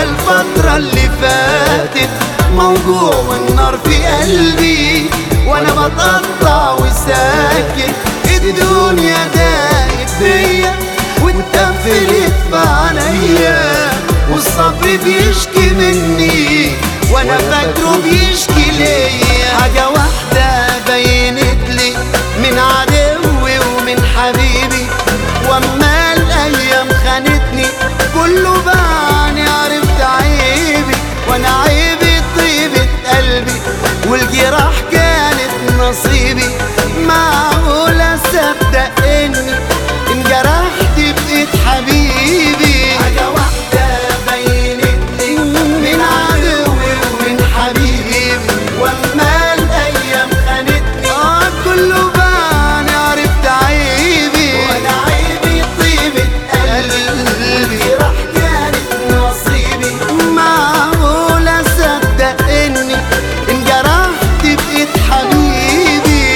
الفترة اللي فاتت موجوع والنار في قلبي وانا بتقطع وساكت الدنيا دايت بيا واتقفلت في عليا والصبر بيشكي مني وانا فاكره بيشكي ليا حاجة واحدة بينت لي من عدوي ومن حبيبي واما الايام خانتني كله بعني عرفت عيبي وانا عيبي طيبة قلبي والجراح كانت نصيبي معقولة صدق اني انجرحت بإيد حبيبي حاجة واحدة بينت لي من عدوي ومن حبيبي واما الايام خانتني اه كله بعني عرفت عيبي وانا عيبي طيبة قلبي راح كانت نصيبي معقولة صدق اني انجرحت بإيد حبيبي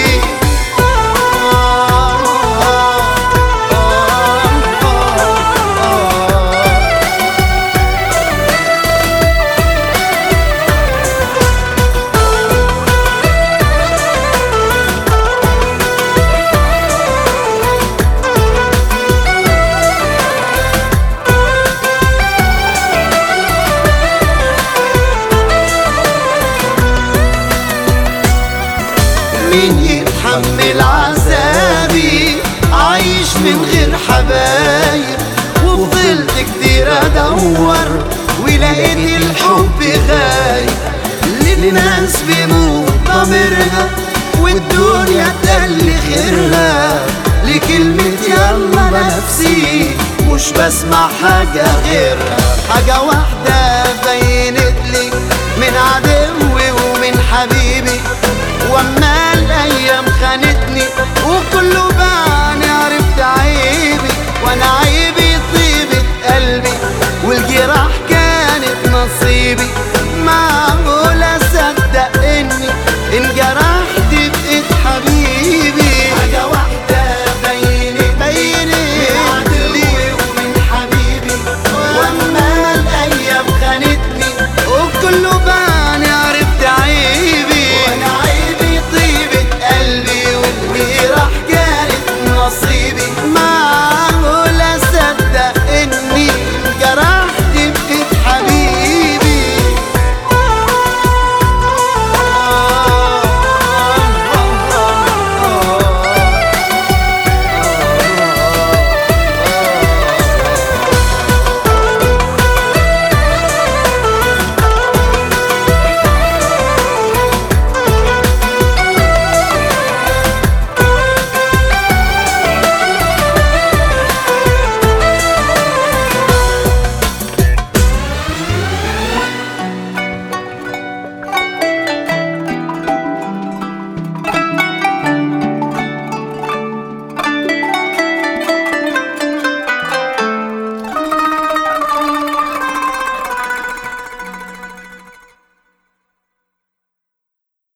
مين يتحمل عذابي عايش من غير حبايب وفضلت كتير ادور ولقيت الحب غايب للناس بيموت ضميرها والدنيا تقل خيرها لكلمة يلا نفسي مش بسمع حاجة غيرها حاجة واحدة